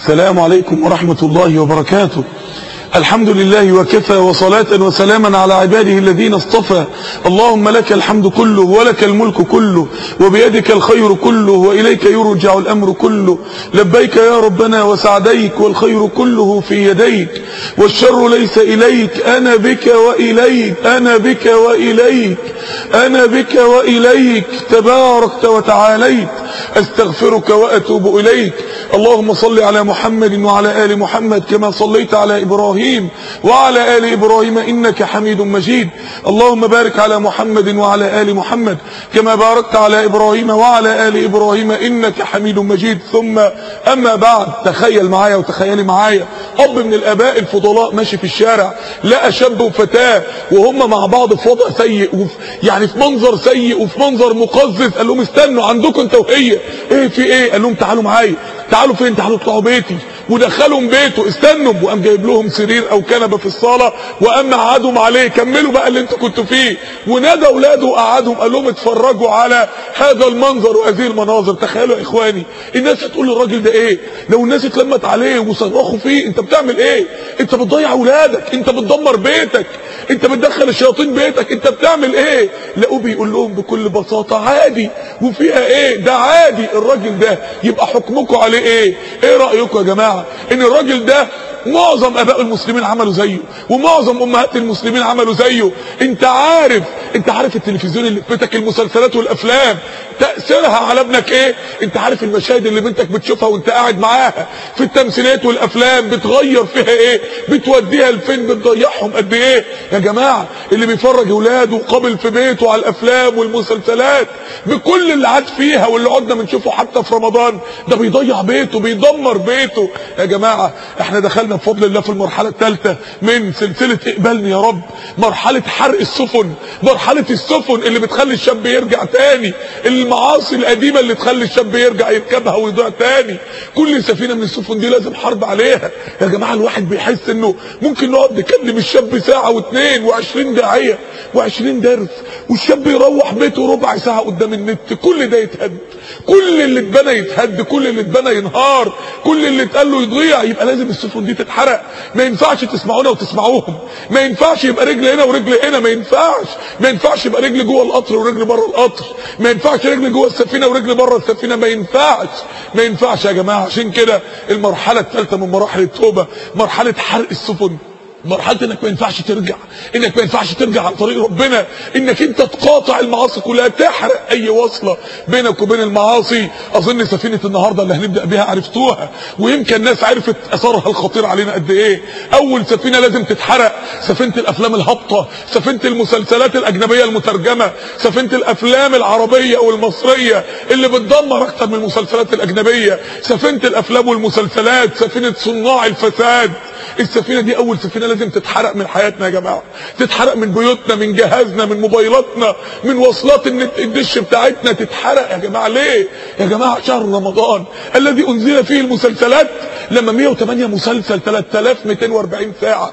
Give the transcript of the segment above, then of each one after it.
السلام عليكم ورحمة الله وبركاته الحمد لله وكفى وصلاة وسلاما على عباده الذين اصطفى اللهم لك الحمد كله ولك الملك كله وبيدك الخير كله وإليك يرجع الأمر كله لبيك يا ربنا وسعديك والخير كله في يديك والشر ليس إليك أنا بك وإليك أنا بك وإليك أنا بك وإليك تباركت وتعاليت أستغفرك وأتوب إليك اللهم صل على محمد وعلى آل محمد كما صليت على إبراهيم وعلى آل إبراهيم إنك حميد مجيد اللهم بارك على محمد وعلى آل محمد كما باركت على إبراهيم وعلى آل إبراهيم إنك حميد مجيد ثم أما بعد تخيل معايا وتخيلي معايا أب من الآباء الفضلاء ماشي في الشارع لقى شاب وفتاة وهم مع بعض في وضع سيء وفي يعني في منظر سيء وفي منظر مقزز قال لهم استنوا عندكم انت وهي ايه في ايه قال لهم تعالوا معايا تعالوا فين تعالوا اطلعوا بيتي ودخلهم بيته استنوا وقام جايب لهم سرير او كنبه في الصاله وقام قعدهم عليه كملوا بقى اللي انتوا كنتوا فيه ونادى اولاده وقعدهم قال لهم اتفرجوا على هذا المنظر وهذه المناظر تخيلوا يا اخواني الناس هتقول للراجل ده ايه لو الناس اتلمت عليه وصرخوا فيه انت بتعمل ايه انت بتضيع اولادك انت بتدمر بيتك انت بتدخل الشياطين بيتك انت بتعمل ايه لقوه بيقول لهم بكل بساطه عادي وفيها ايه ده عادي الراجل ده يبقى حكمكم عليه ايه ايه رايكم يا جماعه ان الراجل ده معظم اباء المسلمين عملوا زيه ومعظم امهات المسلمين عملوا زيه انت عارف انت عارف التلفزيون اللي في بيتك المسلسلات والافلام تاثيرها على ابنك ايه انت عارف المشاهد اللي بنتك بتشوفها وانت قاعد معاها في التمثيلات والافلام بتغير فيها ايه بتوديها لفين بتضيعهم قد ايه يا جماعه اللي بيفرج اولاده قابل في بيته على الافلام والمسلسلات بكل اللي عاد فيها واللي قعدنا بنشوفه حتى في رمضان ده بيضيع بيته بيدمر بيته يا جماعه احنا دخلنا بفضل الله في المرحله الثالثه من سلسله اقبالني يا رب مرحله حرق السفن مرحله السفن اللي بتخلي الشاب يرجع تاني المعاصي القديمه اللي تخلي الشاب يرجع يركبها ويضيع تاني كل سفينه من السفن دي لازم حرب عليها يا جماعه الواحد بيحس انه ممكن نقعد نكلم الشاب ساعه واثنين وعشرين داعيه وعشرين درس والشاب يروح بيته ربع ساعه قدام النت كل ده يتهد كل اللي اتبنى يتهد كل اللي اتبنى ينهار كل اللي اتقال له يضيع يبقى لازم السفن دي تتحرق ما ينفعش تسمعونا وتسمعوهم ما ينفعش يبقى رجل هنا ورجل هنا ما ينفعش ما ينفعش يبقى رجل جوه القطر ورجل بره القطر ما ينفعش رجل جوه السفينه ورجل بره السفينه ما ينفعش ما ينفعش يا جماعه عشان كده المرحله الثالثه من مراحل التوبه مرحله حرق السفن مرحله انك ما ينفعش ترجع انك ما ينفعش ترجع عن طريق ربنا انك انت تقاطع المعاصي كلها تحرق اي وصله بينك وبين المعاصي اظن سفينه النهارده اللي هنبدا بيها عرفتوها ويمكن الناس عرفت اثرها الخطير علينا قد ايه اول سفينه لازم تتحرق سفينه الافلام الهابطه سفينه المسلسلات الاجنبيه المترجمه سفينه الافلام العربيه والمصريه اللي بتدمر اكتر من المسلسلات الاجنبيه سفينه الافلام والمسلسلات سفينه صناع الفساد السفينه دي اول سفينه لازم تتحرق من حياتنا يا جماعه تتحرق من بيوتنا من جهازنا من موبايلاتنا من وصلات النت الدش بتاعتنا تتحرق يا جماعه ليه يا جماعه شهر رمضان الذي انزل فيه المسلسلات لما 108 مسلسل 3240 ساعه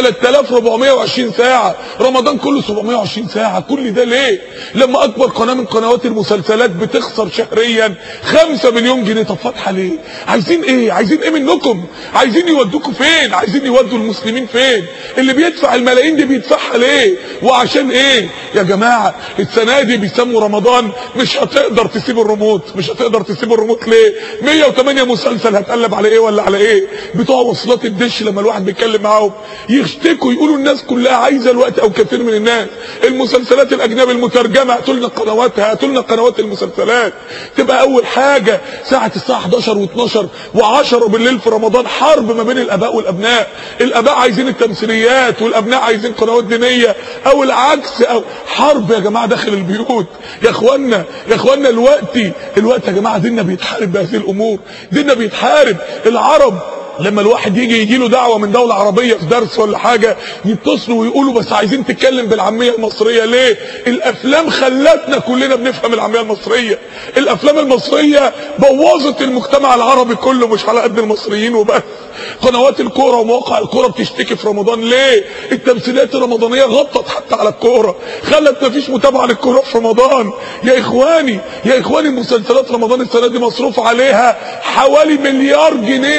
3420 ساعه رمضان كله 720 ساعه كل ده ليه لما اكبر قناه من قنوات المسلسلات بتخسر شهريا 5 مليون جنيه طب فاتحه ليه عايزين ايه عايزين ايه منكم عايزين يودوكوا فين عايزين يودوا المسلمين فين اللي بيدفع الملايين دي بيدفعها ليه وعشان ايه يا جماعه السنه دي بيسموا رمضان مش هتقدر تسيب الريموت مش هتقدر تسيب الريموت ليه 108 مسلسل هتقلب على ايه ولا على ايه بتوع وصلات الدش لما الواحد بيتكلم معاهم يشتكوا يقولوا الناس كلها عايزه الوقت او كثير من الناس المسلسلات الاجنبي المترجمه هاتوا لنا قنواتها هاتوا لنا قنوات المسلسلات تبقى اول حاجه ساعه الساعه 11 و12 و10 بالليل في رمضان حرب ما بين الاباء والابناء الاباء عايزين التمثيليات والابناء عايزين قنوات دينيه او العكس او حرب يا جماعه داخل البيوت يا اخوانا يا اخوانا الوقت الوقت يا جماعه ديننا بيتحارب بهذه الامور ديننا بيتحارب العرب لما الواحد يجي يجي له دعوه من دوله عربيه في درس ولا حاجه يتصلوا ويقولوا بس عايزين تتكلم بالعاميه المصريه ليه الافلام خلتنا كلنا بنفهم العاميه المصريه الافلام المصريه بوظت المجتمع العربي كله مش على قد المصريين وبس قنوات الكوره ومواقع الكوره بتشتكي في رمضان ليه التمثيلات الرمضانيه غطت حتى على الكوره خلت مفيش متابعه للكوره في رمضان يا اخواني يا اخواني مسلسلات رمضان السنه دي مصروف عليها حوالي مليار جنيه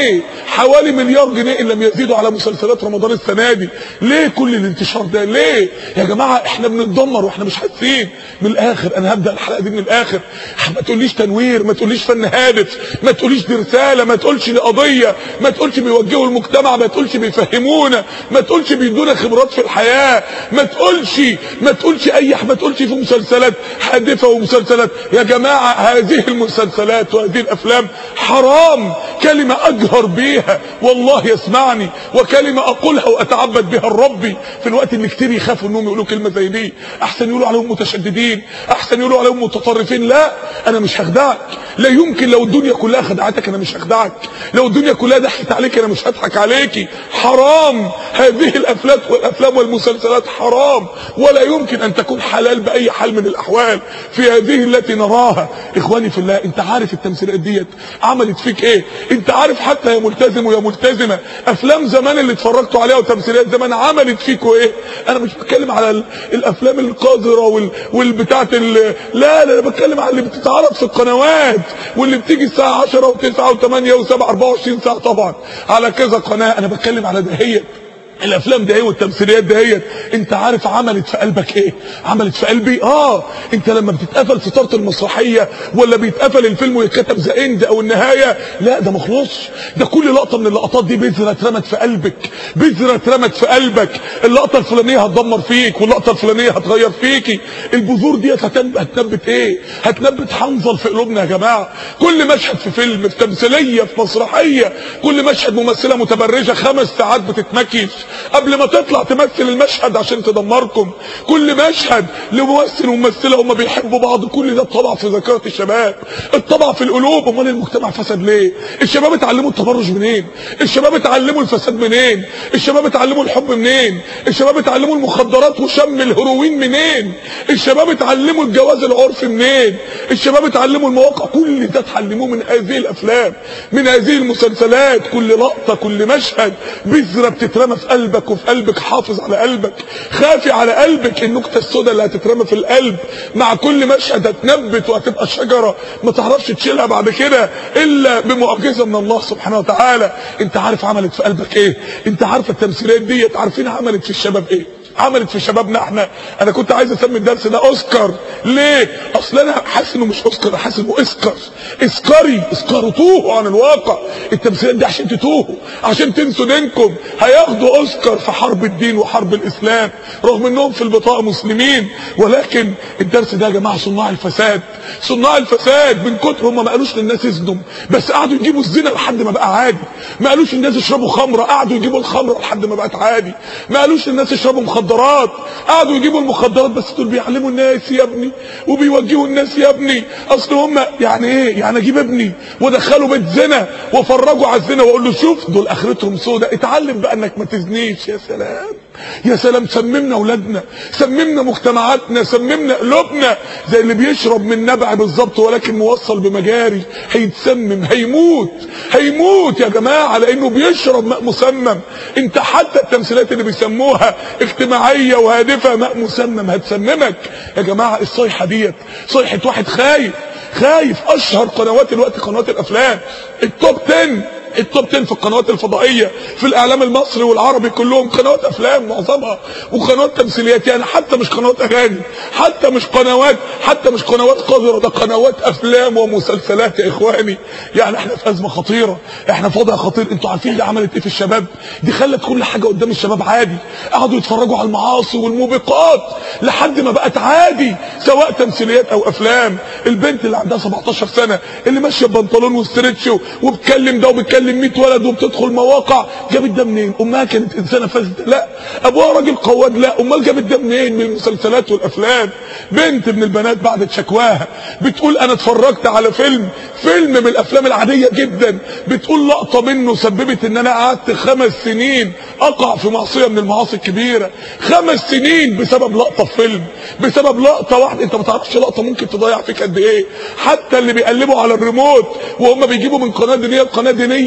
حوالي مليار جنيه ان لم يزيدوا على مسلسلات رمضان السنه دي ليه كل الانتشار ده ليه يا جماعه احنا بنتدمر واحنا مش حاسين من الاخر انا هبدا الحلقه دي من الاخر ما تقوليش تنوير ما تقوليش فن هادف ما تقوليش دي رساله ما تقولش دي قضيه ما تقولش بيوجهوا المجتمع ما تقولش بيفهمونا ما تقولش بيدونا خبرات في الحياه ما تقولش ما تقولش اي ما تقولش في مسلسلات هادفه ومسلسلات يا جماعه هذه المسلسلات وهذه الافلام حرام كلمه اجهر بيها والله يسمعني وكلمه اقولها واتعبد بها لربي في الوقت اللي كتير يخافوا انهم يقولوا كلمه زي دي احسن يقولوا عليهم متشددين احسن يقولوا عليهم متطرفين لا انا مش هخدعك لا يمكن لو الدنيا كلها خدعتك انا مش هخدعك لو الدنيا كلها ضحكت عليك انا مش هضحك عليكي حرام هذه الافلام والافلام والمسلسلات حرام ولا يمكن ان تكون حلال باي حال من الاحوال في هذه التي نراها اخواني في الله انت عارف التمثيلات ديت عملت فيك ايه انت عارف حتى يا ملتزم ويا ملتزمه افلام زمان اللي اتفرجتوا عليها وتمثيلات زمان عملت فيكوا ايه انا مش بتكلم على ال- الافلام القذره وال والبتاعه ال- لا لا انا بتكلم على اللي بتتعرض في القنوات واللي بتيجي الساعه 10 و9 و8 و7 24 ساعه طبعا على كذا قناه انا بتكلم على دهيت الافلام دي والتمثيليات ديت انت عارف عملت في قلبك ايه عملت في قلبي اه انت لما بتتقفل ستاره المسرحيه ولا بيتقفل الفيلم ويتكتب ذا اند او النهايه لا ده مخلصش ده كل لقطه من اللقطات دي بذره اترمت في قلبك بذره اترمت في قلبك اللقطه الفلانيه هتدمر فيك واللقطه الفلانيه هتغير فيكي البذور ديت هتنب- هتنبت ايه هتنبت حنظل في قلوبنا يا جماعه كل مشهد في فيلم في تمثيليه في مسرحيه كل مشهد ممثله متبرجه خمس ساعات بتتمكيش قبل ما تطلع تمثل المشهد عشان تدمركم كل مشهد لممثل وممثله هما بيحبوا بعض كل ده اتطبع في ذاكره الشباب اتطبع في القلوب امال المجتمع فسد ليه الشباب اتعلموا التبرج منين الشباب اتعلموا الفساد منين الشباب اتعلموا الحب منين الشباب اتعلموا المخدرات وشم الهيروين منين الشباب اتعلموا الجواز العرفي منين الشباب اتعلموا المواقع كل ده اتعلموه من هذه الافلام من هذه المسلسلات كل لقطه كل مشهد بذره بتترمى في قلبك وفي قلبك حافظ على قلبك خافي على قلبك النكته السوداء اللي هتترمى في القلب مع كل مشهد هتنبت وهتبقى شجره ما تعرفش تشيلها بعد كده الا بمعجزه من الله سبحانه وتعالى انت عارف عملت في قلبك ايه انت عارف التمثيلات ديت عارفين عملت في الشباب ايه عملت في شبابنا احنا انا كنت عايز اسمي الدرس ده اوسكار ليه اصل انا حاسس انه مش اوسكار حاسس انه اسكر اسكري اسكروا توهوا عن الواقع التمثيلات دي عشان تتوهوا عشان تنسوا دينكم هياخدوا اوسكار في حرب الدين وحرب الاسلام رغم انهم في البطاقه مسلمين ولكن الدرس ده يا جماعه صناع الفساد صناع الفساد من كتر هم ما قالوش للناس يزنوا بس قعدوا يجيبوا الزنا لحد ما بقى عادي ما قالوش الناس يشربوا خمره قعدوا يجيبوا الخمره لحد ما بقت عادي ما قالوش الناس يشربوا مخدرات قعدوا يجيبوا المخدرات بس دول بيعلموا الناس يا ابني وبيوجهوا الناس يا ابني اصل هم يعني ايه يعني اجيب ابني وادخله بيت زنا وافرجه على الزنا واقول له شوف دول اخرتهم سودة اتعلم بقى انك ما تزنيش يا سلام يا سلام سممنا اولادنا سممنا مجتمعاتنا سممنا قلوبنا زي اللي بيشرب من نبع بالظبط ولكن موصل بمجاري هيتسمم هيموت هيموت يا جماعه لانه بيشرب ماء مسمم انت حتى التمثيلات اللي بيسموها اجتماعيه وهادفه ماء مسمم هتسممك يا جماعه الصيحه ديت صيحه واحد خايف خايف اشهر قنوات الوقت قنوات الافلام التوب 10 التوب 10 في القنوات الفضائيه في الاعلام المصري والعربي كلهم قنوات افلام معظمها وقنوات تمثيليات يعني حتى مش قنوات اغاني حتى مش قنوات حتى مش قنوات قذره ده قنوات افلام ومسلسلات يا اخواني يعني احنا في ازمه خطيره احنا في وضع خطير انتوا عارفين دي عملت ايه في الشباب دي خلت كل حاجه قدام الشباب عادي قعدوا يتفرجوا على المعاصي والموبقات لحد ما بقت عادي سواء تمثيليات او افلام البنت اللي عندها 17 سنه اللي ماشيه ببنطلون وستريتش وبتكلم ده وبتكلم 100 ولد وبتدخل مواقع جابت ده منين امها كانت انسانه فاسده لا ابوها راجل قواد لا امال جابت ده منين من المسلسلات والافلام بنت من البنات بعد شكواها بتقول انا اتفرجت على فيلم فيلم من الافلام العاديه جدا بتقول لقطه منه سببت ان انا قعدت خمس سنين اقع في معصيه من المعاصي الكبيره خمس سنين بسبب لقطه في فيلم بسبب لقطه واحده انت ما تعرفش لقطه ممكن تضيع فيك قد ايه حتى اللي بيقلبوا على الريموت وهم بيجيبوا من قناه دينيه لقناه دينيه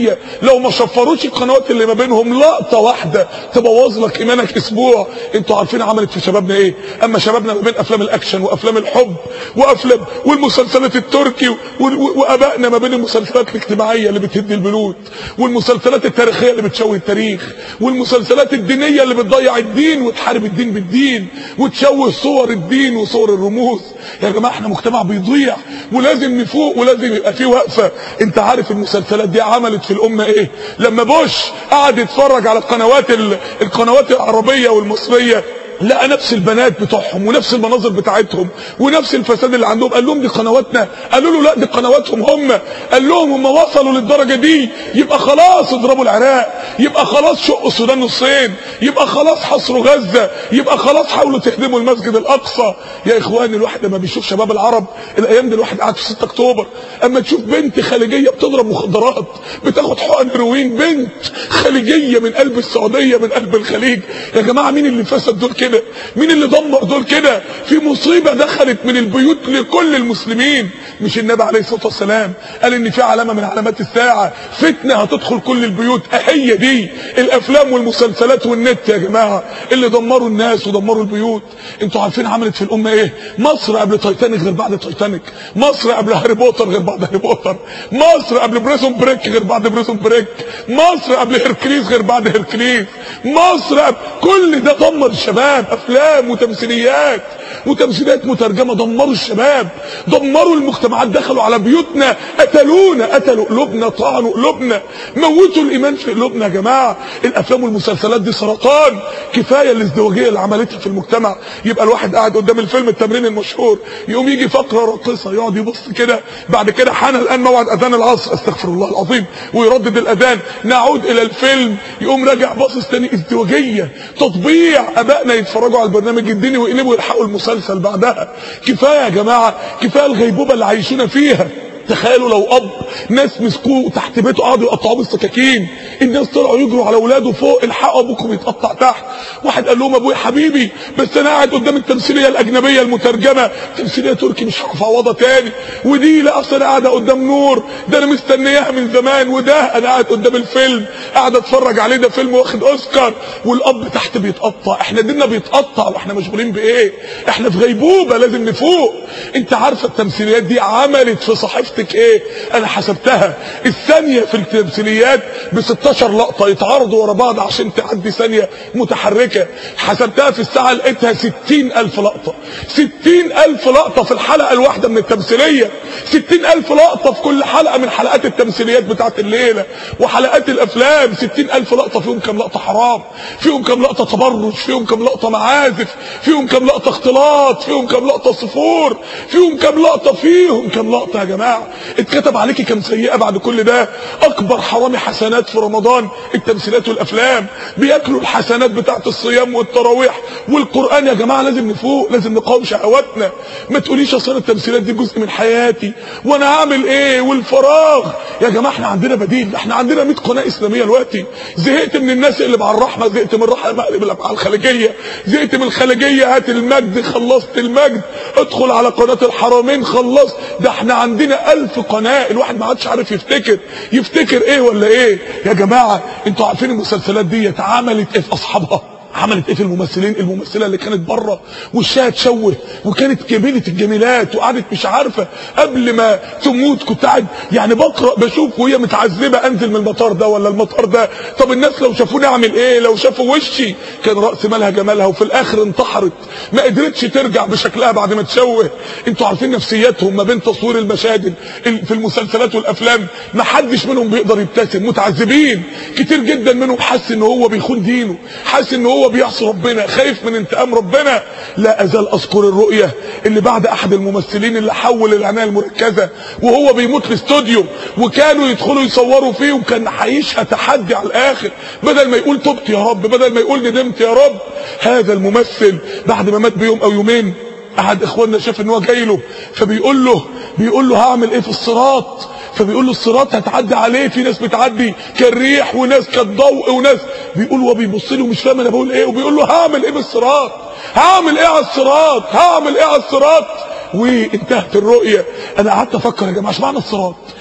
الدينيه لو ما شفروش القنوات اللي ما بينهم لقطه واحده تبوظ لك ايمانك اسبوع انتوا عارفين عملت في شبابنا ايه اما شبابنا ما بين افلام الاكشن وافلام الحب وافلام والمسلسلات التركي و- و- وابائنا ما بين المسلسلات الاجتماعيه اللي بتهد البيوت والمسلسلات التاريخيه اللي بتشوه التاريخ والمسلسلات الدينيه اللي بتضيع الدين وتحارب الدين بالدين وتشوه صور الدين وصور الرموز يا جماعه احنا مجتمع بيضيع ولازم نفوق ولازم يبقى فيه وقفه انت عارف المسلسلات دي عملت في الامه ايه لما بوش قعد يتفرج على القنوات ال- القنوات العربيه والمصريه لقى نفس البنات بتوعهم ونفس المناظر بتاعتهم ونفس الفساد اللي عندهم قال لهم دي قنواتنا قالوا له لا دي قنواتهم هم قال لهم هم وصلوا للدرجه دي يبقى خلاص اضربوا العراق يبقى خلاص شقوا السودان نصين يبقى خلاص حصروا غزه يبقى خلاص حاولوا تهدموا المسجد الاقصى يا اخواني الواحد لما بيشوف شباب العرب الايام دي الواحد قاعد في 6 اكتوبر اما تشوف بنت خليجيه بتضرب مخدرات بتاخد حقن هيروين بنت خليجيه من قلب السعوديه من قلب الخليج يا جماعه مين اللي فسد دول كده مين اللي دمر دول كده في مصيبه دخلت من البيوت لكل المسلمين مش النبي عليه الصلاه والسلام قال ان في علامه من علامات الساعه فتنه هتدخل كل البيوت هي دي الافلام والمسلسلات والنت يا جماعه اللي دمروا الناس ودمروا البيوت انتوا عارفين عملت في الامه ايه مصر قبل تايتانيك غير بعد تايتانيك مصر قبل هاري بوتر غير بعد هاري بوتر مصر قبل بريزون بريك غير بعد بريزون بريك مصر قبل هيركليز غير بعد هيركليز مصر قبل كل ده دمر الشباب افلام وتمثيليات وتمثيليات مترجمه دمروا الشباب دمروا المجتمعات دخلوا على بيوتنا قتلونا قتلوا قلوبنا طعنوا قلوبنا موتوا الايمان في قلوبنا يا جماعه الافلام والمسلسلات دي سرطان كفايه الازدواجيه اللي عملتها في المجتمع يبقى الواحد قاعد قدام الفيلم التمرين المشهور يقوم يجي فقره راقصه يقعد يبص كده بعد كده حان الان موعد اذان العصر استغفر الله العظيم ويردد الاذان نعود الى الفيلم يقوم راجع باصص تاني ازدواجيه تطبيع ابائنا يتفرجوا على البرنامج الديني ويقلبوا يلحقوا المسلسل بعدها كفايه يا جماعه كفايه الغيبوبه اللي عايشين فيها تخيلوا لو اب ناس مسكوه تحت بيته قعدوا يقطعوه بالسكاكين الناس طلعوا يجروا على اولاده فوق الحقوا ابوكم يتقطع تحت واحد قال لهم ابويا حبيبي بس انا قاعد قدام التمثيليه الاجنبيه المترجمه تمثيليه تركي مش هعرف اعوضها تاني ودي لا اصل انا قاعده قدام نور ده انا مستنياها من زمان وده انا قاعد قدام الفيلم قاعد اتفرج عليه ده فيلم واخد اوسكار والاب تحت بيتقطع احنا ديننا بيتقطع واحنا مشغولين بايه احنا في غيبوبه لازم نفوق انت عارفه التمثيليات دي عملت في صحيفتك ايه انا حسبتها الثانيه في التمثيليات ب 16 لقطه يتعرضوا ورا بعض عشان تعدي ثانيه متحركه حسبتها في الساعه لقيتها 60000 لقطه 60000 لقطه في الحلقه الواحده من التمثيليه 60000 لقطه في كل حلقه من حلقات التمثيليات بتاعت الليله وحلقات الافلام 60000 لقطه فيهم كام لقطه حرام فيهم كام لقطه تبرج فيهم كام لقطه معازف فيهم كام لقطه اختلاط فيهم كام لقطه صفور فيهم كام لقطه فيهم كام لقطه يا جماعه اتكتب عليكي كام سيئه بعد كل ده اكبر حرامي حسنات في رمضان التمثيلات والافلام بياكلوا الحسنات بتاعت الصيام والتراويح والقران يا جماعه لازم نفوق لازم نقاوم شهواتنا ما تقوليش اصل التمثيلات دي جزء من حياتي وانا هعمل ايه والفراغ يا جماعه احنا عندنا بديل احنا عندنا 100 قناه اسلاميه دلوقتي زهقت من الناس اللي مع الرحمه زهقت من الرحمه اللي مع الخليجيه زهقت من الخليجيه هات المجد خلصت المجد ادخل على قناه الحرمين خلصت ده احنا عندنا ألف قناه الواحد ما عادش عارف يفتكر يفتكر ايه ولا ايه يا جماعه انتوا عارفين المسلسلات دي عملت ايه في اصحابها عملت ايه في الممثلين الممثله اللي كانت بره وشها تشوه وكانت جميله الجميلات وقعدت مش عارفه قبل ما تموت كنت قاعد يعني بقرا بشوف وهي متعذبه انزل من المطار ده ولا المطار ده طب الناس لو شافوني اعمل ايه لو شافوا وشي كان راس مالها جمالها وفي الاخر انتحرت ما قدرتش ترجع بشكلها بعد ما تشوه انتوا عارفين نفسياتهم ما بين تصوير المشاهد في المسلسلات والافلام ما حدش منهم بيقدر يبتسم متعذبين كتير جدا منهم حاسس ان هو بيخون دينه حاسس ان هو بيعصي ربنا خايف من انتقام ربنا لا ازال اذكر الرؤيه اللي بعد احد الممثلين اللي حول العنايه المركزه وهو بيموت في استوديو وكانوا يدخلوا يصوروا فيه وكان عايشها تحدي على الاخر بدل ما يقول تبت يا رب بدل ما يقول ندمت يا رب هذا الممثل بعد ما مات بيوم او يومين احد اخواننا شاف ان هو جاي له فبيقول له بيقول له هعمل ايه في الصراط فبيقول له الصراط هتعدي عليه في ناس بتعدي كالريح وناس كالضوء وناس بيقول هو بيبص له مش فاهم انا بقول ايه وبيقول له هعمل ايه بالصراط هعمل ايه على الصراط هعمل ايه على الصراط وانتهت الرؤيه انا قعدت افكر يا جماعه اشمعنى الصراط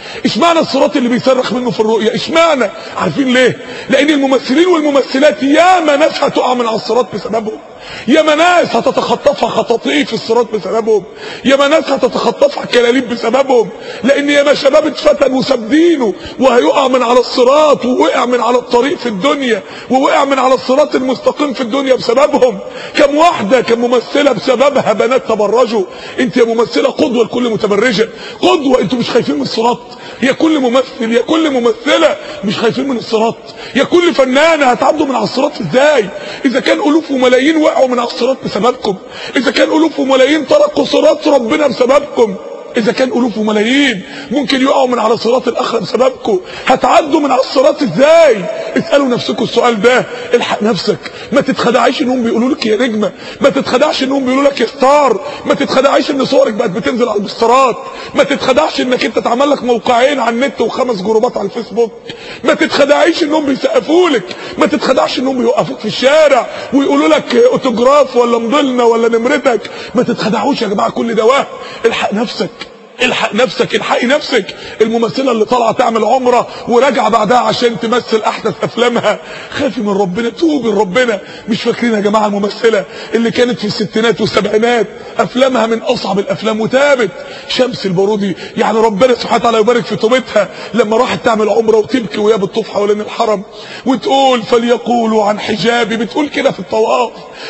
اشمعنى الصراط اللي بيصرخ منه في الرؤيا اشمعنى عارفين ليه لان الممثلين والممثلات ياما ناس هتقع من على الصراط بسببهم ياما ناس هتتخطفها خطاطيف الصراط بسببهم ياما ناس هتتخطفها كلاليب بسببهم لان ياما شباب اتفتن وساب دينه وهيقع من على الصراط ووقع من على الطريق في الدنيا ووقع من على الصراط المستقيم في الدنيا بسببهم كم واحده كم ممثله بسببها بنات تبرجوا انت يا ممثله قدوه لكل متبرجه قدوه انتوا مش خايفين من الصراط يا كل ممثل يا كل ممثله مش خايفين من الصراط يا كل فنانه هتعدوا من على الصراط ازاي اذا كان الوف وملايين وقعوا من على الصراط بسببكم اذا كان الوف وملايين تركوا صراط ربنا بسببكم اذا كان الوف وملايين ممكن يقعوا من على صراط الاخره بسببكم هتعدوا من على الصراط ازاي اسالوا نفسكم السؤال ده الحق نفسك ما تتخدعيش انهم بيقولوا لك يا نجمه ما تتخدعش انهم بيقولوا لك يا ستار ما تتخدعيش ان صورك بقت بتنزل على البوسترات ما تتخدعش انك انت اتعمل لك موقعين على النت وخمس جروبات على الفيسبوك ما تتخدعيش انهم بيسقفوا لك ما تتخدعش انهم بيوقفوك في الشارع ويقولوا لك اوتوجراف ولا مضلنا ولا نمرتك ما تتخدعوش يا جماعه كل ده وهم الحق نفسك الحق نفسك الحقي نفسك الممثله اللي طالعه تعمل عمره وراجعه بعدها عشان تمثل احدث افلامها خافي من ربنا توبي لربنا مش فاكرين يا جماعه الممثله اللي كانت في الستينات والسبعينات افلامها من اصعب الافلام وتابت شمس البارودي يعني ربنا سبحانه وتعالى يبارك في توبتها لما راحت تعمل عمره وتبكي وهي بتطوف حوالين الحرم وتقول فليقولوا عن حجابي بتقول كده في الطواف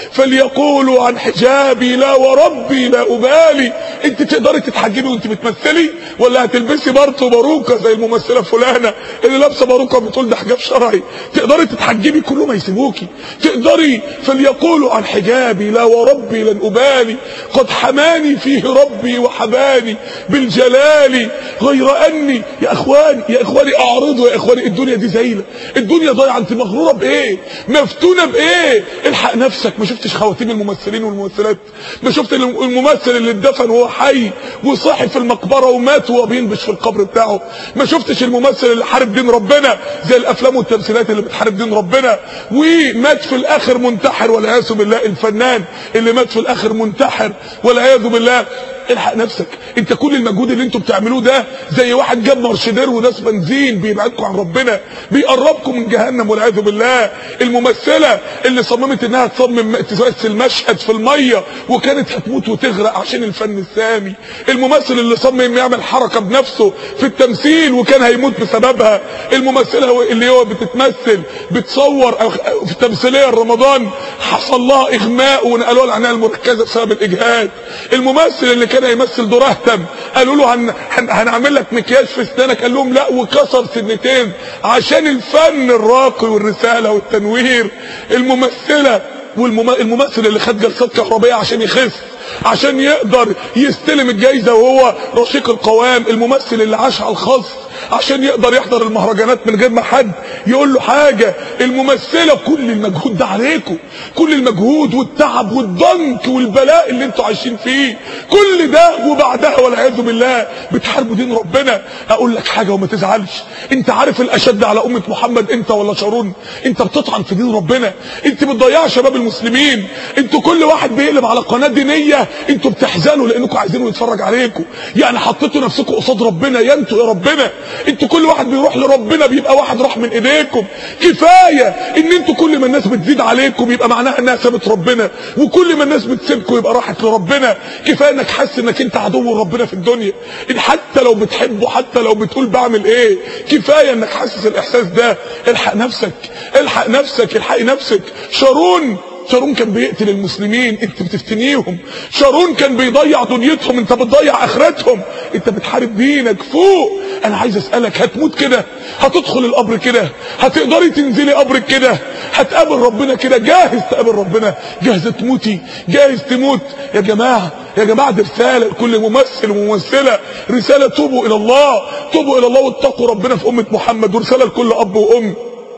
فليقولوا عن حجابي لا وربي لا ابالي انت تقدري تتحجبي وانت بتمثلي ولا هتلبسي برطو باروكه زي الممثله فلانه اللي لابسه باروكه بتقول ده حجاب شرعي تقدري تتحجبي كله ما يسيبوكي تقدري فليقولوا عن حجابي لا وربي لن ابالي قد حماني فيه ربي وحباني بالجلال غير اني يا اخواني يا اخواني اعرضوا يا اخواني الدنيا دي زينه الدنيا ضايعه انت مغروره بايه مفتونه بايه الحق نفسك ما شفتش خواتيم الممثلين والممثلات ما شفت الممثل اللي اتدفن وهو حي وصحي في المقبره ومات وهو بينبش في القبر بتاعه ما شفتش الممثل اللي حارب دين ربنا زي الافلام والتمثيلات اللي بتحارب دين ربنا ومات في الاخر منتحر والعياذ بالله الفنان اللي مات في الاخر منتحر والعياذ بالله الحق نفسك انت كل المجهود اللي انتوا بتعملوه ده زي واحد جاب مارشدير وناس بنزين بيبعدكم عن ربنا بيقربكم من جهنم والعياذ بالله الممثله اللي صممت انها تصمم تمثل مشهد في الميه وكانت هتموت وتغرق عشان الفن السامي الممثل اللي صمم يعمل حركه بنفسه في التمثيل وكان هيموت بسببها الممثله اللي هو بتتمثل بتصور في تمثيليه رمضان حصل لها اغماء ونقلوا لها العنايه المركزه بسبب الاجهاد الممثل اللي كان هيمثل دور اهتم قالوا له هن... هن... هنعمل لك مكياج في اسنانك قال لهم لا وكسر سنتين عشان الفن الراقي والرساله والتنوير الممثله والممثل اللي خد جلسات كهربائيه عشان يخف عشان يقدر يستلم الجايزه وهو رشيق القوام الممثل اللي عاش على الخاص عشان يقدر يحضر المهرجانات من غير ما حد يقول له حاجه الممثله كل المجهود ده عليكم كل المجهود والتعب والضنك والبلاء اللي انتوا عايشين فيه كل ده وبعدها والعياذ بالله بتحاربوا دين ربنا اقول لك حاجه وما تزعلش انت عارف الاشد على امه محمد انت ولا شارون انت بتطعن في دين ربنا انت بتضيع شباب المسلمين انتوا كل واحد بيقلب على قناه دينيه انتوا بتحزنوا لانكم عايزينه يتفرج عليكم يعني حطيتوا نفسكم قصاد ربنا يا انتوا يا ربنا انتوا كل واحد بيروح لربنا بيبقى واحد راح من ايديكم كفايه ان انتوا كل ما الناس بتزيد عليكم يبقى معناها انها سابت ربنا وكل ما الناس بتسيبكم يبقى راحت لربنا كفايه انك حاسس انك انت عدو ربنا في الدنيا ان حتى لو بتحبه حتى لو بتقول بعمل ايه كفايه انك حاسس الاحساس ده الحق نفسك الحق نفسك الحقي نفسك شارون شارون كان بيقتل المسلمين انت بتفتنيهم شارون كان بيضيع دنيتهم انت بتضيع اخرتهم انت بتحارب دينك فوق انا عايز اسالك هتموت كده هتدخل القبر كده هتقدري تنزلي قبرك كده هتقابل ربنا كده جاهز تقابل ربنا جاهزه تموتي جاهز تموت يا جماعه يا جماعه دي رساله لكل ممثل وممثله رساله توبوا الى الله توبوا الى الله واتقوا ربنا في امه محمد ورساله لكل اب وام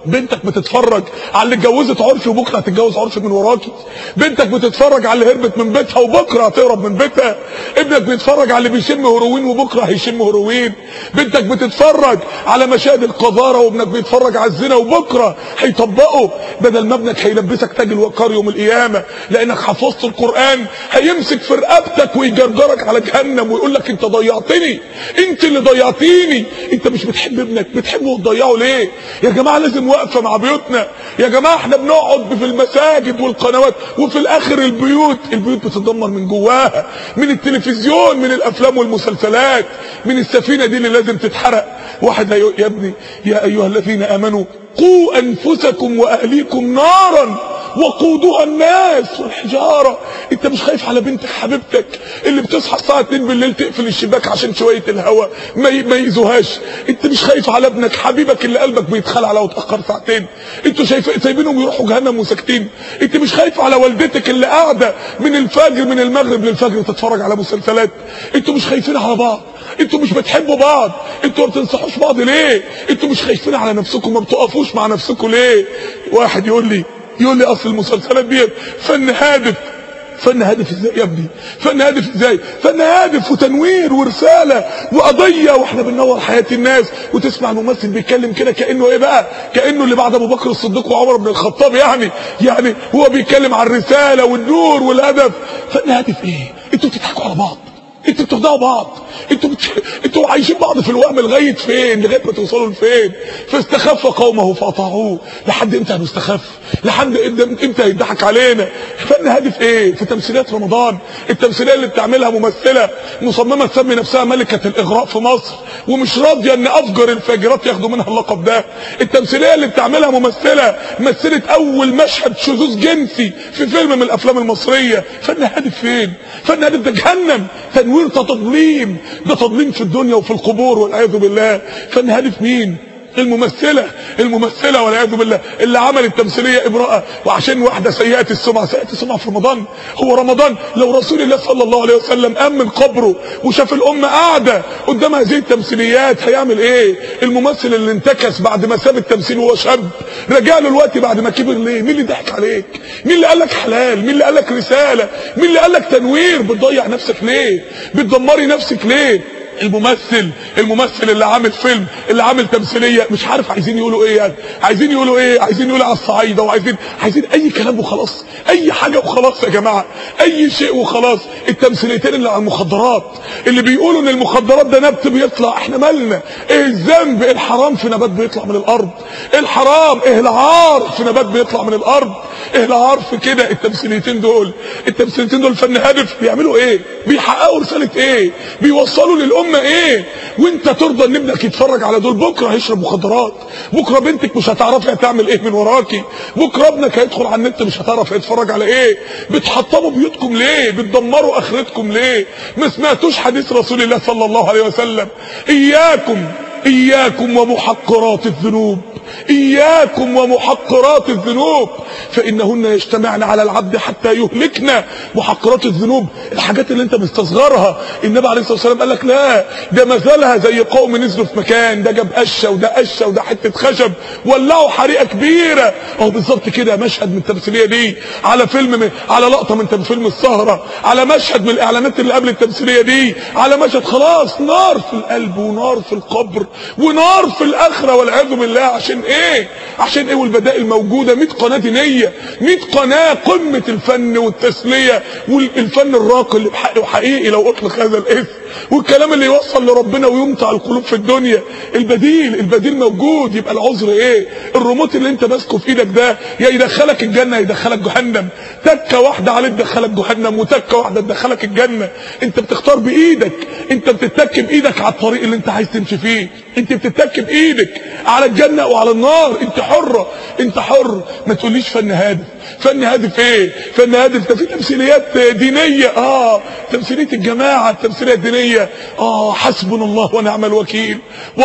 بنتك بتتفرج على اللي اتجوزت عرفي وبكره هتتجوز عرفي من وراكي بنتك بتتفرج على اللي هربت من بيتها وبكره هتهرب من بيتها ابنك بيتفرج على اللي بيشم هيروين وبكره هيشم هيروين بنتك بتتفرج على مشاهد القذاره وابنك بيتفرج على الزنا وبكره هيطبقه بدل ما ابنك هيلبسك تاج الوقار يوم القيامه لانك حفظت القران هيمسك في رقبتك ويجرجرك على جهنم ويقول لك انت ضيعتني انت اللي ضيعتيني انت مش بتحب ابنك بتحبه وتضيعه ليه يا جماعه لازم واقفه مع بيوتنا يا جماعه احنا بنقعد في المساجد والقنوات وفي الاخر البيوت البيوت بتتدمر من جواها من التلفزيون من الافلام والمسلسلات من السفينه دي اللي لازم تتحرق واحد هيقول يا ابني يا ايها الذين امنوا قوا انفسكم واهليكم نارا وقودها الناس والحجاره انت مش خايف على بنتك حبيبتك اللي بتصحى الساعه 2 بالليل تقفل الشباك عشان شويه الهواء ما ما يأذوهاش انت مش خايف على ابنك حبيبك اللي قلبك بيتخلع لو اتاخر ساعتين انتوا شايفين سايبينهم يروحوا جهنم وساكتين انت مش خايف على والدتك اللي قاعده من الفجر من المغرب للفجر تتفرج على مسلسلات انتوا مش خايفين على بعض انتوا مش بتحبوا بعض انتوا ما بتنصحوش بعض ليه انتوا مش خايفين على نفسكم ما بتقفوش مع نفسكم ليه واحد يقول لي يقول لي اصل المسلسلات دي فن هادف فن هادف ازاي يا ابني فن هادف ازاي فن هادف وتنوير ورساله وقضيه واحنا بننور حياه الناس وتسمع الممثل بيتكلم كده كانه ايه بقى كانه اللي بعد ابو بكر الصديق وعمر بن الخطاب يعني يعني هو بيتكلم عن الرساله والنور والهدف فن هادف ايه انتوا بتضحكوا على بعض انتوا بتخدعوا بعض انتوا بت... انتوا عايشين بعض في الوهم لغايه فين لغايه ما توصلوا لفين فاستخف قومه فاطاعوه لحد امتى هنستخف لحد امتى هيضحك علينا فن هادف ايه في تمثيليات رمضان التمثيليه اللي بتعملها ممثله مصممه تسمي نفسها ملكه الاغراء في مصر ومش راضيه ان افجر الفاجرات ياخدوا منها اللقب ده التمثيليه اللي بتعملها ممثله مثلت اول مشهد شذوذ جنسي في فيلم من الافلام المصريه فن هادف فين فن هادف ده جهنم تنوير تضليم ده تضليم في الدنيا وفي القبور والعياذ بالله فن هادف مين الممثله الممثله والعياذ بالله اللي عملت تمثيليه ابراءه وعشان واحده سيئه السمعه سيئه السمعه في رمضان هو رمضان لو رسول الله صلى الله عليه وسلم قام من قبره وشاف الامه قاعده قدام هذه التمثيليات هيعمل ايه الممثل اللي انتكس بعد ما ساب التمثيل وهو شاب رجع له الوقت بعد ما كبر ليه مين اللي ضحك عليك مين اللي قال لك حلال مين اللي قال لك رساله مين اللي قال لك تنوير بتضيع نفسك ليه بتدمري نفسك ليه الممثل الممثل اللي عامل فيلم اللي عامل تمثيليه مش عارف عايزين يقولوا ايه يعني عايزين يقولوا ايه عايزين يقولوا على الصعايده وعايزين عايزين اي كلام وخلاص اي حاجه وخلاص يا جماعه اي شيء وخلاص التمثيليتين اللي على المخدرات اللي بيقولوا ان المخدرات ده نبت بيطلع احنا مالنا ايه الذنب ايه الحرام في نبات بيطلع من الارض ايه الحرام ايه العار في نبات بيطلع من الارض ايه العار في كده التمثيليتين دول التمثيليتين دول فن هادف بيعملوا ايه بيحققوا رساله ايه بيوصلوا للامه الامه ايه وانت ترضى ان ابنك يتفرج على دول بكره هيشرب مخدرات بكره بنتك مش هتعرفي هتعمل ايه من وراكي بكره ابنك هيدخل على النت مش هتعرف هيتفرج على ايه بتحطموا بيوتكم ليه بتدمروا اخرتكم ليه ما سمعتوش حديث رسول الله صلى الله عليه وسلم اياكم اياكم ومحقرات الذنوب اياكم ومحقرات الذنوب فانهن يجتمعن على العبد حتى يهلكنا محقرات الذنوب الحاجات اللي انت مستصغرها النبي عليه الصلاه والسلام قال لك لا ده مثلها زي قوم نزلوا في مكان ده جاب قشه وده قشه وده حته خشب ولعوا حريقه كبيره اهو بالظبط كده مشهد من التمثيليه دي على فيلم من على لقطه من فيلم السهره على مشهد من الاعلانات اللي قبل التمثيليه دي على مشهد خلاص نار في القلب ونار في القبر ونار في الاخره والعياذ بالله عشان ايه عشان ايه والبدائل موجوده 100 قناه دينيه 100 قناه قمه الفن والتسليه والفن الراقي اللي بحقه حقيقي لو اطلق هذا الاسم والكلام اللي يوصل لربنا ويمتع القلوب في الدنيا البديل البديل موجود يبقى العذر ايه الريموت اللي انت ماسكه في ايدك ده يا يدخلك الجنه يا يدخلك جهنم تكه واحده عليه تدخلك جهنم وتكه واحده تدخلك الجنه انت بتختار بايدك انت بتتك بايدك على الطريق اللي انت عايز تمشي فيه انت بتتك بايدك على الجنه وعلى النار انت حره انت حر ما تقوليش فن هادف فن هادف ايه فن هادف ده في تمثيليات دينيه اه تمثيليه الجماعه التمثيليه الدينيه اه حسبنا الله ونعم الوكيل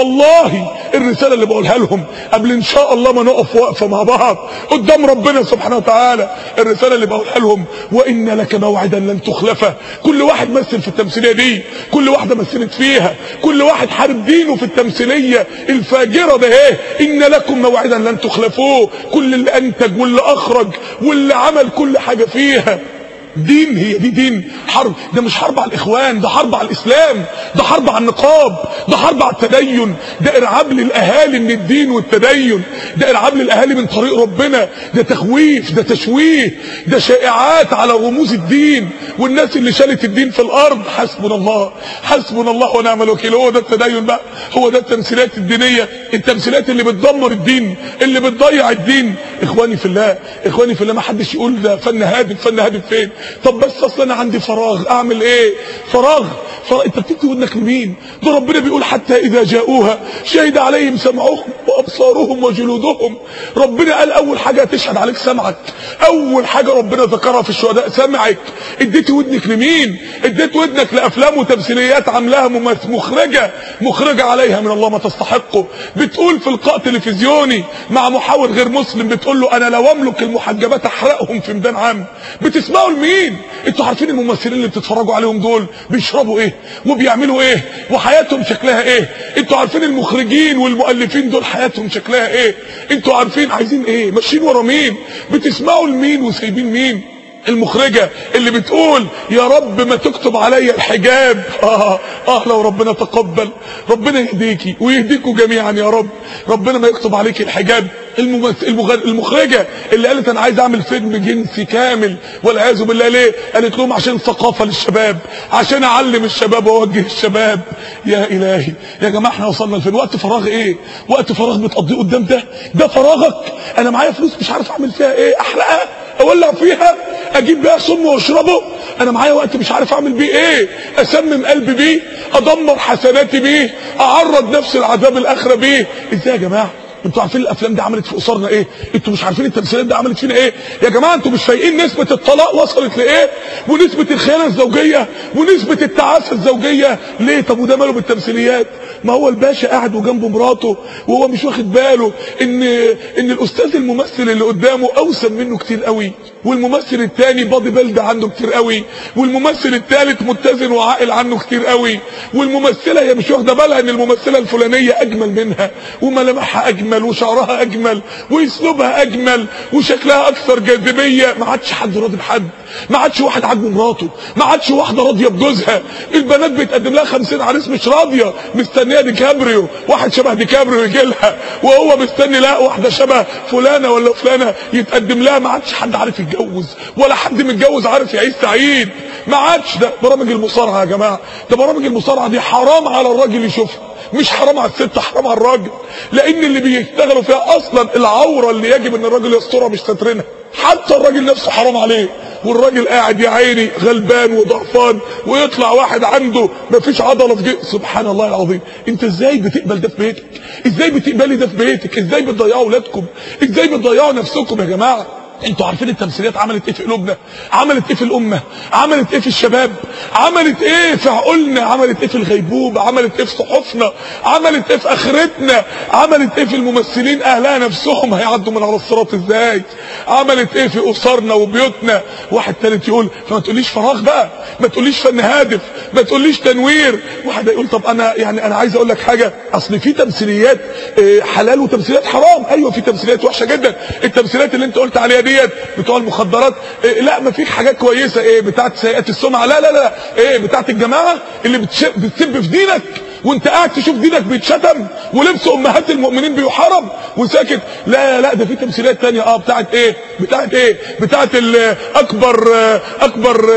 والله الرساله اللي بقولها لهم قبل ان شاء الله ما نقف وقفه مع بعض قدام ربنا سبحانه وتعالى الرساله اللي بقولها لهم وان لك موعدا لن تخلفه كل واحد مثل في التمثيليه دي كل واحده مثلت فيها كل واحد حارب دينه في التمثيليه الفاجره ده ايه ان لكم موعدا لن تخلفوه كل اللي انتج واللي اخرج واللي عمل كل حاجه فيها دين هي دي دين حرب ده مش حرب على الاخوان ده حرب على الاسلام ده حرب على النقاب ده حرب على التدين ده ارعاب للاهالي من الدين والتدين ده ارعاب للاهالي من طريق ربنا ده تخويف ده تشويه ده شائعات على رموز الدين والناس اللي شالت الدين في الارض حسبنا الله حسبنا الله ونعم الوكيل هو ده التدين بقى هو ده التمثيلات الدينيه التمثيلات اللي بتدمر الدين اللي بتضيع الدين اخواني في الله اخواني في الله ما حدش يقول ده فن هادف فن هادف فين طب بس اصل انا عندي فراغ اعمل ايه فراغ فراغ انت بتدي ودنك لمين ده ربنا بيقول حتى اذا جاءوها شهد عليهم سمعهم وابصارهم وجلودهم ربنا قال اول حاجه تشهد عليك سمعك اول حاجه ربنا ذكرها في الشهداء سمعك اديت ودنك لمين اديت ودنك لافلام وتمثيليات عاملاها مخرجه مخرجه عليها من الله ما تستحقه بتقول في لقاء تلفزيوني مع محاور غير مسلم بتقول له انا لو املك المحجبات احرقهم في ميدان عام بتسمعوا لمين انتوا عارفين الممثلين اللي بتتفرجوا عليهم دول بيشربوا ايه وبيعملوا ايه وحياتهم شكلها ايه انتوا عارفين المخرجين والمؤلفين دول حياتهم شكلها ايه انتوا عارفين عايزين ايه ماشيين ورا مين بتسمعوا لمين وسايبين مين المخرجة اللي بتقول يا رب ما تكتب عليا الحجاب اه اه لو ربنا تقبل ربنا يهديكي ويهديكوا جميعا يا رب ربنا ما يكتب عليك الحجاب الممثل المغ... المخرجة اللي قالت انا عايز اعمل فيلم جنسي كامل والعياذ بالله ليه قالت لهم عشان ثقافة للشباب عشان اعلم الشباب واوجه الشباب يا الهي يا جماعة احنا وصلنا لفين وقت فراغ ايه وقت فراغ بتقضيه قدام ده ده فراغك انا معايا فلوس مش عارف اعمل فيها ايه احرقها اولع فيها اجيب بيها سم واشربه انا معايا وقت مش عارف اعمل بيه ايه اسمم قلبي بيه ادمر حسناتي بيه اعرض نفسي العذاب الاخره بيه ازاي يا جماعه انتوا عارفين الافلام دي عملت في اسرنا ايه انتوا مش عارفين التمثيلات دي عملت فينا ايه يا جماعه انتوا مش فايقين نسبه الطلاق وصلت لايه ونسبه الخيانه الزوجيه ونسبه التعاسه الزوجيه ليه طب وده ماله بالتمثيليات ما هو الباشا قاعد وجنبه مراته وهو مش واخد باله ان ان الاستاذ الممثل اللي قدامه اوسم منه كتير قوي والممثل الثاني بادي بيلد عنده كتير قوي والممثل الثالث متزن وعاقل عنه كتير قوي والممثله هي مش واخده بالها ان الممثله الفلانيه اجمل منها وملامحها اجمل وشعرها اجمل واسلوبها اجمل وشكلها اكثر جاذبيه ما عادش حد راضي بحد ما عادش واحد عاجبه مراته ما عادش واحده راضيه بجوزها البنات بيتقدم لها 50 عريس مش راضيه مستنيه ديكابريو واحد شبه ديكابريو يجي لها وهو مستني لا واحده شبه فلانه ولا فلانه يتقدم لها ما عادش حد عارف يتجوز ولا حد متجوز عارف يعيش سعيد ما عادش ده برامج المصارعه يا جماعه ده برامج المصارعه دي حرام على الراجل يشوفها مش حرام على الست حرام على الراجل لان اللي بيشتغلوا فيها اصلا العوره اللي يجب ان الراجل يسترها مش ساترينها حتى الراجل نفسه حرام عليه والراجل قاعد يا عيني غلبان وضعفان ويطلع واحد عنده مفيش عضله في جسمه سبحان الله العظيم انت ازاي بتقبل ده في بيتك ازاي بتقبلي ده في بيتك ازاي بتضيعوا اولادكم ازاي بتضيعوا نفسكم يا جماعه انتوا عارفين التمثيليات عملت ايه في قلوبنا عملت ايه في الامه عملت ايه في الشباب عملت ايه في عقولنا عملت ايه في الغيبوبه عملت ايه في صحفنا عملت ايه في اخرتنا عملت ايه في الممثلين اهلها نفسهم هيعدوا من على الصراط ازاي عملت ايه في اسرنا وبيوتنا واحد تالت يقول فما تقوليش فراغ بقى ما تقوليش فن هادف ما تقوليش تنوير واحد يقول طب انا يعني انا عايز اقول لك حاجه اصل في تمثيليات اه حلال وتمثيليات حرام ايوه في تمثيليات وحشه جدا التمثيليات اللي انت قلت عليها ديت بتوع المخدرات إيه لا ما فيش حاجات كويسه ايه بتاعت سيئات السمعه لا لا لا ايه بتاعت الجماعه اللي بتسب في دينك وانت قاعد تشوف دينك بيتشتم ولبس امهات المؤمنين بيحارب وساكت لا لا ده في تمثيلات تانية اه بتاعت ايه بتاعت ايه بتاعت اكبر اكبر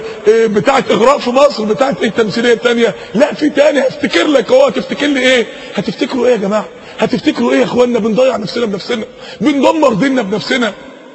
بتاعت اغراء في مصر بتاعت ايه التمثيليه التانية لا في تاني هفتكر لك هو هتفتكر لي ايه هتفتكروا ايه يا جماعه هتفتكروا ايه يا اخوانا بنضيع نفسنا بنفسنا بندمر ديننا بنفسنا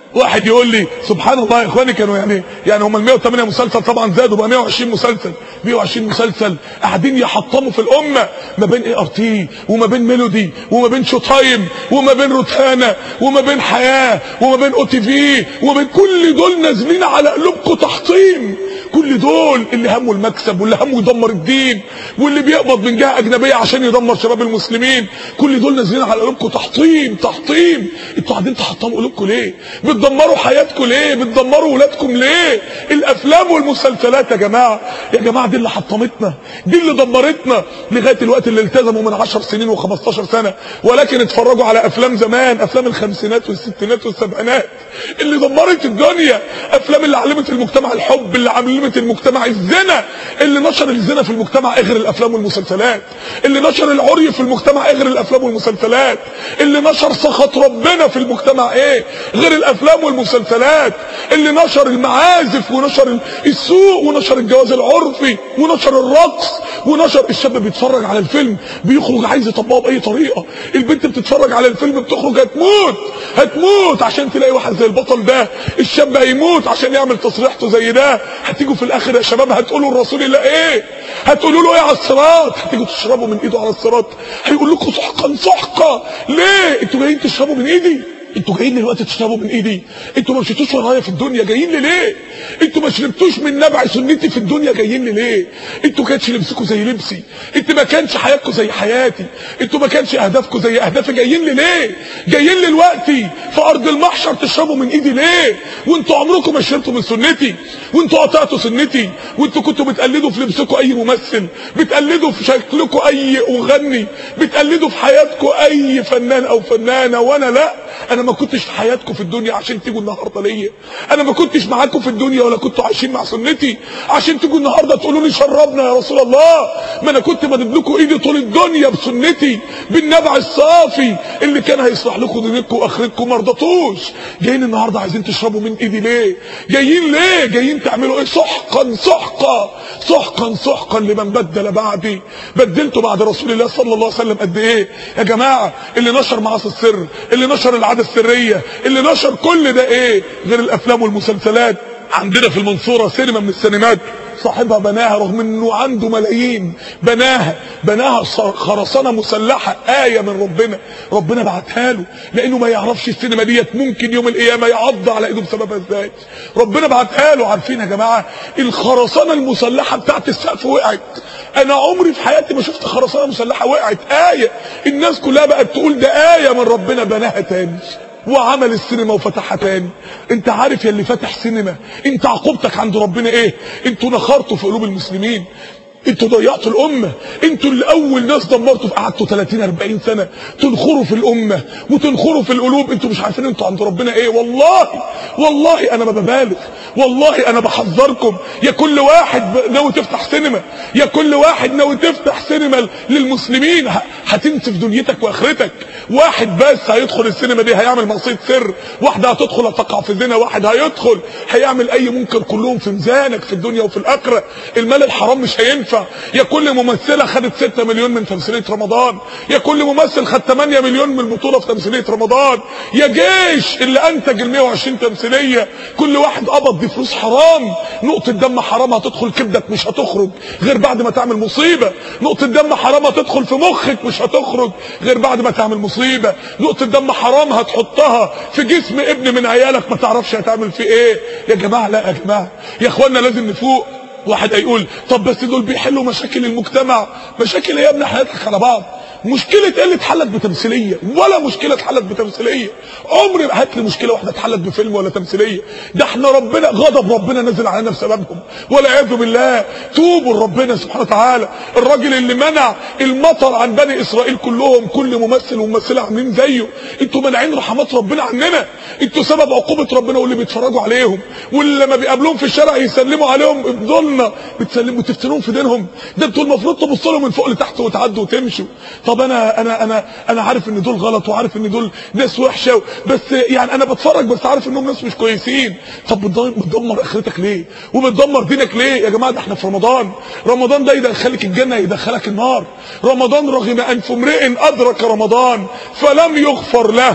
واحد يقول لي سبحان الله يا اخواني كانوا يعني يعني هم ال 108 مسلسل طبعا زادوا بقى 120 مسلسل 120 مسلسل قاعدين يحطموا في الامه ما بين اي ار تي وما بين ميلودي وما بين شو تايم وما بين روتانا وما بين حياه وما بين او تي في وما بين كل دول نازلين على قلوبكم تحطيم كل دول اللي همه المكسب واللي همه يدمر الدين واللي بيقبض من جهه اجنبيه عشان يدمر شباب المسلمين كل دول نازلين على قلوبكم تحطيم تحطيم انتوا قاعدين تحطموا قلوبكم ليه بتدمروا حياتكم ليه بتدمروا ولادكم ليه الافلام والمسلسلات يا جماعه يا جماعه دي اللي حطمتنا دي اللي دمرتنا لغايه الوقت اللي التزموا من 10 سنين و15 سنه ولكن اتفرجوا على افلام زمان افلام الخمسينات والستينات والسبعينات اللي دمرت الدنيا افلام اللي علمت المجتمع الحب اللي علمت المجتمع الزنا اللي نشر الزنا في المجتمع غير الافلام والمسلسلات اللي نشر العري في المجتمع غير الافلام والمسلسلات اللي نشر سخط ربنا في المجتمع ايه غير الافلام والمسلسلات اللي نشر المعازف ونشر السوق ونشر الجواز العرفي ونشر الرقص ونشر الشاب بيتفرج على الفيلم بيخرج عايز يطبقه باي طريقه البنت بتتفرج على الفيلم بتخرج هتموت هتموت عشان تلاقي واحد زي البطل ده الشاب هيموت عشان يعمل تصريحته زي ده هتيجوا في الاخر يا شباب هتقولوا لرسول الله ايه هتقولوا له ايه على الصراط هتيجوا تشربوا من ايده على الصراط هيقول لكم سحقا سحقا ليه انتوا جايين تشربوا من ايدي انتوا جايين دلوقتي تشربوا من ايدي انتوا ما مشيتوش ورايا في الدنيا جايين لي ليه انتوا ما شربتوش من نبع سنتي في الدنيا جايين لي ليه انتوا كانش لبسكم زي لبسي انتوا ما كانش حياتكم زي حياتي انتوا ما كانش اهدافكم زي اهدافي جايين لي ليه جايين لي دلوقتي في ارض المحشر تشربوا من ايدي ليه وانتوا عمركم ما شربتوا من سنتي وانتوا قطعتوا سنتي وانتوا كنتوا بتقلدوا في لبسكم اي ممثل بتقلدوا في شكلكم اي مغني بتقلدوا في حياتكم اي فنان او فنانه وانا لا انا ما كنتش في حياتكم في الدنيا عشان تيجوا النهارده ليا انا ما كنتش معاكم في الدنيا ولا كنتوا عايشين مع سنتي عشان تيجوا النهارده تقولوا لي شربنا يا رسول الله ما انا كنت مدد لكم ايدي طول الدنيا بسنتي بالنبع الصافي اللي كان هيصلح لكم دنيتكم واخرتكم ما رضتوش جايين النهارده عايزين تشربوا من ايدي ليه جايين ليه جايين تعملوا ايه سحقا سحقا سحقا سحقا لمن بدل بعدي بدلته بعد رسول الله صلى الله عليه وسلم قد ايه يا جماعه اللي نشر معاصي السر اللي نشر العاده السريه اللي نشر كل ده ايه غير الافلام والمسلسلات عندنا في المنصوره سينما من السينمات صاحبها بناها رغم انه عنده ملايين بناها بناها خرسانه مسلحه ايه من ربنا ربنا بعتها له لانه ما يعرفش السينما ديت ممكن يوم القيامه يعض على ايده بسببها ازاي ربنا بعتها له عارفين يا جماعه الخرسانه المسلحه بتاعت السقف وقعت انا عمري في حياتي ما شفت خرسانه مسلحه وقعت ايه الناس كلها بقت تقول ده ايه من ربنا بناها تاني وعمل السينما وفتحها تاني انت عارف يا اللي فاتح سينما انت عقوبتك عند ربنا ايه انتوا نخرتوا في قلوب المسلمين انتوا ضيعتوا الامه انتوا اللي اول ناس دمرتوا قعدتوا 30 40 سنه تنخروا في الامه وتنخروا في القلوب انتوا مش عارفين انتوا عند ربنا ايه والله والله انا ما ببالغ والله انا بحذركم يا كل واحد ناوي تفتح سينما يا كل واحد ناوي تفتح سينما للمسلمين هتنسف دنيتك واخرتك واحد بس هيدخل السينما دي هيعمل معصيه سر واحده هتدخل هتقع في زنا واحد هيدخل هيعمل اي منكر كلهم في ميزانك في الدنيا وفي الاخره المال الحرام مش هينفع يا كل ممثله خدت 6 مليون من تمثيليه رمضان يا كل ممثل خد 8 مليون من البطوله في تمثيليه رمضان يا جيش اللي انتج ال 120 تمثيليه كل واحد قبض دي فلوس حرام نقطه دم حرام هتدخل كبدك مش هتخرج غير بعد ما تعمل مصيبه نقطه دم حرام هتدخل في مخك مش هتخرج غير بعد ما تعمل مصيبه نقطه دم حرام هتحطها في جسم ابن من عيالك ما تعرفش هتعمل فيه ايه يا جماعه لا يا جماعه يا اخوانا لازم نفوق واحد هيقول طب بس دول بيحلوا مشاكل المجتمع مشاكل ايه يا ابني حياتك على بعض مشكلة ايه اللي اتحلت بتمثيلية ولا مشكلة اتحلت بتمثيلية عمري ما هات لي مشكلة واحدة اتحلت بفيلم ولا تمثيلية ده احنا ربنا غضب ربنا نزل علينا بسببهم والعياذ بالله توبوا لربنا سبحانه وتعالى الراجل اللي منع المطر عن بني اسرائيل كلهم كل ممثل وممثلة عاملين زيه انتوا مانعين رحمات ربنا عننا انتوا سبب عقوبة ربنا واللي بيتفرجوا عليهم واللي لما بيقابلوهم في الشارع يسلموا عليهم افضلنا بتسلموا تفتنون في دينهم ده انتوا المفروض تبصوا لهم من فوق لتحت وتعدوا وتمشوا طب انا انا انا انا عارف ان دول غلط وعارف ان دول ناس وحشه بس يعني انا بتفرج بس عارف انهم ناس مش كويسين طب بتدمر اخرتك ليه وبتدمر دينك ليه يا جماعه ده احنا في رمضان رمضان ده يدخلك الجنه يدخلك النار رمضان رغم انف امرئ ادرك رمضان فلم يغفر له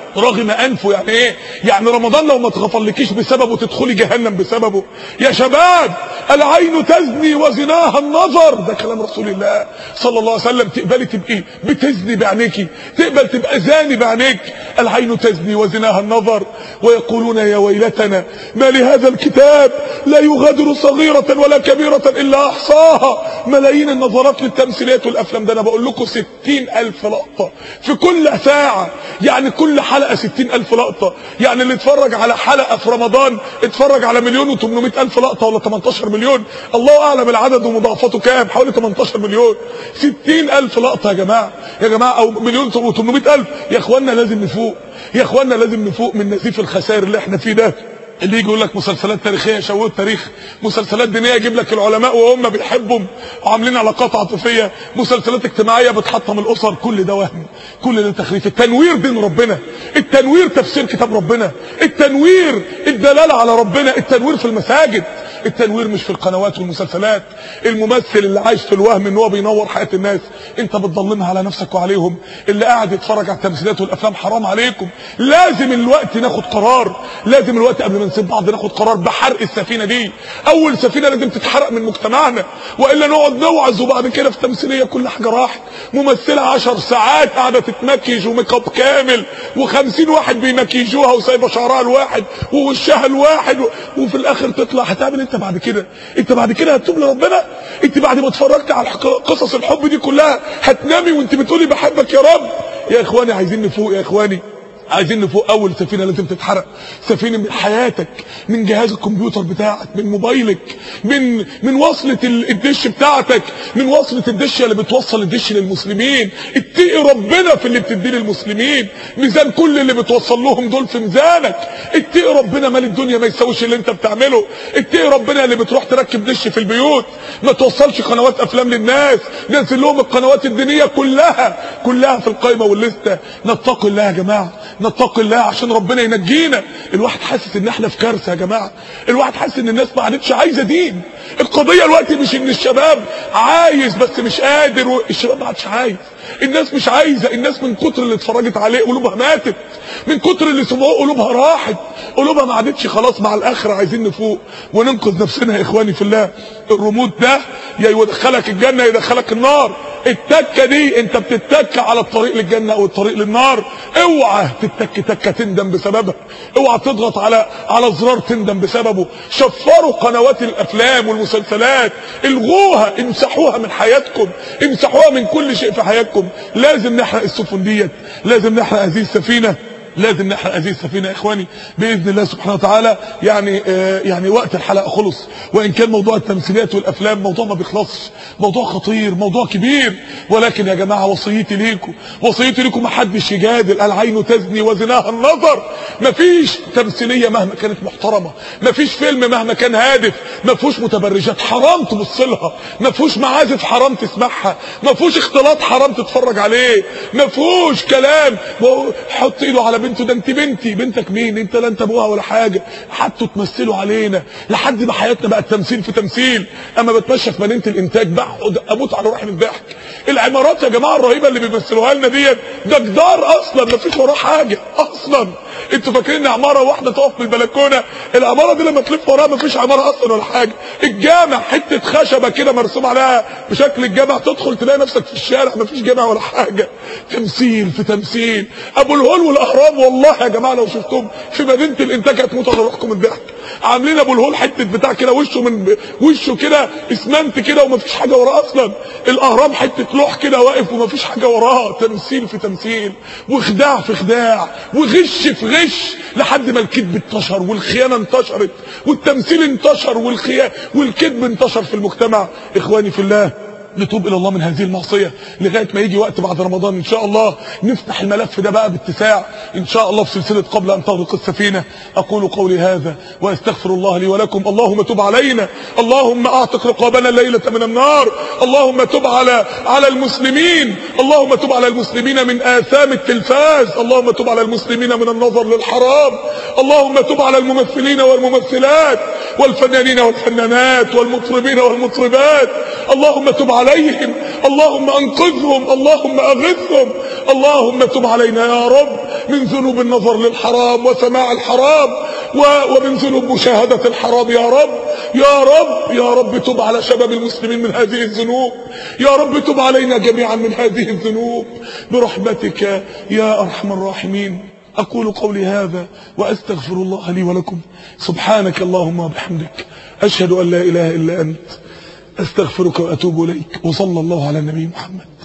رغم انفه يعني ايه يعني رمضان لو ما اتغفرلكيش بسببه تدخلي جهنم بسببه يا شباب العين تزني وزناها النظر ده كلام رسول الله صلى الله عليه وسلم تقبلي تبقي بتزني بعينيكي تقبل تبقى زاني بعينيك العين تزني وزناها النظر ويقولون يا ويلتنا ما لهذا الكتاب لا يغادر صغيرة ولا كبيرة الا احصاها ملايين النظرات للتمثيليات والافلام ده انا بقول لكم ستين الف لقطة في كل ساعة يعني كل حلقة ستين الف لقطة يعني اللي اتفرج على حلقة في رمضان اتفرج على مليون وتمنمائة الف لقطة ولا 18 مليون الله اعلم العدد ومضاعفاته كام حوالي 18 مليون ستين الف لقطة يا جماعة يا جماعة او مليون وتمنمائة الف يا اخوانا لازم نفوق يا اخوانا لازم نفوق من نزيف الخسائر اللي احنا فيه ده اللي يجي يقول لك مسلسلات تاريخيه يشوهوا التاريخ مسلسلات دينيه يجيب لك العلماء وهم بيحبهم وعاملين علاقات عاطفيه مسلسلات اجتماعيه بتحطم الاسر كل ده وهم كل ده تخريف التنوير دين ربنا التنوير تفسير كتاب ربنا التنوير الدلاله على ربنا التنوير في المساجد التنوير مش في القنوات والمسلسلات الممثل اللي عايش في الوهم ان هو بينور حياه الناس انت بتضلمها على نفسك وعليهم اللي قاعد يتفرج على التمثيلات والافلام حرام عليكم لازم الوقت ناخد قرار لازم الوقت قبل ما نسيب بعض ناخد قرار بحرق السفينه دي اول سفينه لازم تتحرق من مجتمعنا والا نقعد نوعظ وبعد كده في تمثيليه كل حاجه راحت ممثله 10 ساعات قاعده تتمكيج وميك اب كامل و50 واحد بيمكيجوها وسايبه شعرها الواحد ووشها الواحد و... وفي الاخر تطلع هتعمل انت بعد كده انت بعد كده هتتوب لربنا انت بعد ما اتفرجت على قصص الحب دي كلها هتنامي وانت بتقولي بحبك يا رب يا اخواني عايزين نفوق يا اخواني عايزين نفوق اول سفينه لازم تتحرق سفينه من حياتك من جهاز الكمبيوتر بتاعك من موبايلك من من وصله الدش بتاعتك من وصله الدش اللي بتوصل الدش للمسلمين اتقي ربنا في اللي بتديه للمسلمين ميزان كل اللي بتوصل لهم دول في ميزانك اتقي ربنا مال الدنيا ما يساويش اللي انت بتعمله اتقي ربنا اللي بتروح تركب دش في البيوت ما توصلش قنوات افلام للناس نزل لهم القنوات الدينيه كلها كلها في القائمه والليسته نتقي الله يا جماعه نتقي الله عشان ربنا ينجينا الواحد حاسس ان احنا في كارثه يا جماعه الواحد حاسس ان الناس ما عادتش عايزه دين القضيه دلوقتي مش ان الشباب عايز بس مش قادر و... الشباب ما عادش عايز الناس مش عايزه الناس من كتر اللي اتفرجت عليه قلوبها ماتت من كتر اللي سمعوه قلوبها راحت قلوبها ما عادتش خلاص مع الاخره عايزين نفوق وننقذ نفسنا يا اخواني في الله الرموت ده يا يدخلك الجنه يدخلك النار التكه دي انت بتتك على الطريق للجنه او الطريق للنار اوعى تتك تكه تندم بسببها اوعى تضغط على على زرار تندم بسببه شفروا قنوات الافلام والمسلسلات الغوها امسحوها من حياتكم امسحوها من كل شيء في حياتكم لازم نحرق السفن ديت لازم نحرق هذه السفينه لازم نحرق هذه السفينه يا اخواني باذن الله سبحانه وتعالى يعني آه يعني وقت الحلقه خلص وان كان موضوع التمثيليات والافلام موضوع ما بيخلصش موضوع خطير موضوع كبير ولكن يا جماعه وصيتي ليكم وصيتي ليكم ما حدش يجادل العين تزني وزناها النظر مفيش تمثيليه مهما كانت محترمه مفيش فيلم مهما كان هادف ما فيهوش متبرجات حرام تبص لها ما فيهوش معازف حرام تسمعها ما فيهوش اختلاط حرام تتفرج عليه ما فيهوش كلام حط ايده على بنته ده انت بنتي بنتك مين انت لا انت ابوها ولا حاجه حتى تمثلوا علينا لحد ما حياتنا بقت تمثيل في تمثيل اما بتمشى في مدينه الانتاج بقعد اموت على روحي من الضحك العمارات يا جماعه الرهيبه اللي بيمثلوها لنا ديت ده جدار اصلا ما فيش وراه حاجه اصلا انتوا فاكرين عماره واحده تقف في البلكونه العماره دي لما تلف وراها ما فيش عماره اصلا ولا حاجه الجامع حته خشبه كده مرسوم عليها بشكل الجامع تدخل تلاقي نفسك في الشارع ما فيش جامع ولا حاجه تمثيل في تمثيل ابو الهول والاهرام والله يا جماعه لو شفتهم في مدينه الانتاج هتموتوا على روحكم من الضحك عاملين ابو الهول حته بتاع كده وشه من وشه كده اسمنت كده وما فيش حاجه وراه اصلا الاهرام حته لوح كده واقف وما فيش حاجه وراه تمثيل في تمثيل وخداع في خداع وغش في غش لحد ما الكذب انتشر والخيانه انتشرت والتمثيل انتشر والخيانه والكذب انتشر في المجتمع اخواني في الله نتوب الى الله من هذه المعصيه لغايه ما يجي وقت بعد رمضان ان شاء الله نفتح الملف ده بقى باتساع ان شاء الله في سلسله قبل ان تغرق السفينه اقول قولي هذا واستغفر الله لي ولكم اللهم تب علينا اللهم اعتق رقابنا الليله من النار اللهم تب على على المسلمين اللهم تب على المسلمين من اثام التلفاز اللهم تب على المسلمين من النظر للحرام اللهم تب على الممثلين والممثلات والفنانين والفنانات والمطربين والمطربات اللهم تب علينا عليهم اللهم انقذهم اللهم اغثهم اللهم تب علينا يا رب من ذنوب النظر للحرام وسماع الحرام ومن ذنوب مشاهدة الحرام يا رب يا رب يا رب تب على شباب المسلمين من هذه الذنوب يا رب تب علينا جميعا من هذه الذنوب برحمتك يا أرحم الراحمين أقول قولي هذا وأستغفر الله لي ولكم سبحانك اللهم وبحمدك أشهد أن لا إله إلا أنت أستغفرك وأتوب إليك وصلى الله على النبي محمد